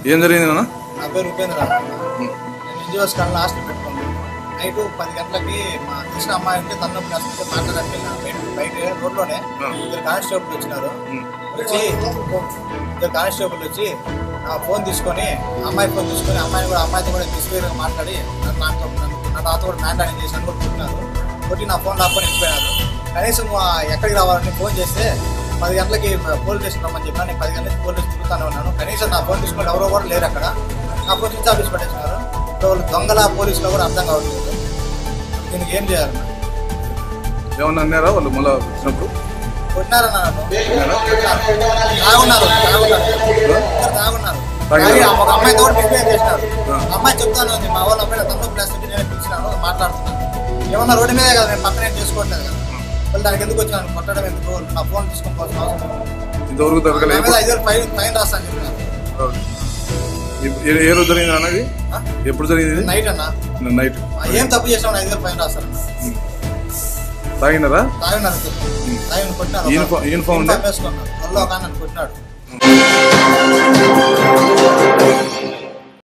ఏం జరిగింది నాన్న నా పేరు ఉపేంద్ర నేను ఎన్జిఓస్ కానీ లాస్ట్ పెట్టుకున్నాను నైట్ పది గంటలకి మా తెలిసిన అమ్మాయి ఉంటే తన్నప్పుడు వస్తుంటే మాట్లాడడానికి వెళ్ళాను బయట బయట రోడ్లోనే ఇద్దరు కానిస్టేబుల్ వచ్చినారు వచ్చి ఇద్దరు కానిస్టేబుల్ వచ్చి నా ఫోన్ తీసుకొని అమ్మాయి ఫోన్ తీసుకొని అమ్మాయిని కూడా అమ్మాయితో కూడా తీసుకుని మాట్లాడి నన్ను నాతో నన్ను నా నాతో కూడా మాట్లాడి చేసి కూడా కొట్టినారు కొట్టి నా ఫోన్ లాక్కొని వెళ్ళిపోయినారు కనీసం ఆ ఎక్కడికి రావాలని ఫోన్ చేస్తే పది గంటలకి పోలీస్ స్టేషన్ రమ్మని చెప్పినా నేను పది గంటలకి పోలీస్ స్టేషన్ తిరుగుతానే ఉన్నాను కనీసం నా ఫోన్ తీసుకొని ఎవరో కూడా లేరు అక్కడ నా ఫోన్ స్విచ్ ఆఫీస్ పెట్టేసినారు ఇప్పుడు వాళ్ళు దొంగల పోలీసులో కూడా అర్థం కావట్లేదు దీనికి ఏం చేయాలి ఏమన్నా అన్నారా వాళ్ళు మళ్ళీ వచ్చినప్పుడు కొట్టినారన్న నన్ను తాగున్నారు తాగున్నారు ఇద్దరు తాగున్నారు తాగారా? తాగి ఒక అమ్మాయితో కూడా మిస్బిహేవ్ చేసినారు ఆ. అమ్మాయి చెప్తాను ఉంది మా వాళ్ళ అమ్మాయి తమ్ముడు ప్లేస్ నుంచి నేను పిలిచినాను మాట్లాడుతున్నాను ఏమన్నా రోడ్డు మీదే కదా నేను పక్కన ఏం చేసుకోవట్లేదు కదా వాళ్ళు దానికి ఎందుకు వచ్చినాను కొట్టడం ఎందుకు నా ఫోన్ తీసుకొని పోవాల్సిన అవసరం లేదు. ఇంతవరకు నా దొరకలేదు మీద ఐదు వేలు ఫైన్ ఫైన్ రాస్తాను చెప్పినారు ఏ- ఏ- ఏ రోజు జరిగింది అన్నది ఆ? ఎప్పుడు జరిగింది ఇది? నైట్ అన్న నిన్న నైట్ ఏం తప్పు చేసినా ఐదు వేలు ఫైన్ రాస్తారన్న తాగినారా తాగినారు తాగిన కొట్టినారు యూనిఫామ్- యూనిఫామ్ ఉందా? వేసుకున్నారు వాళ్ళు ఒక ఆయన కొట్టినాడు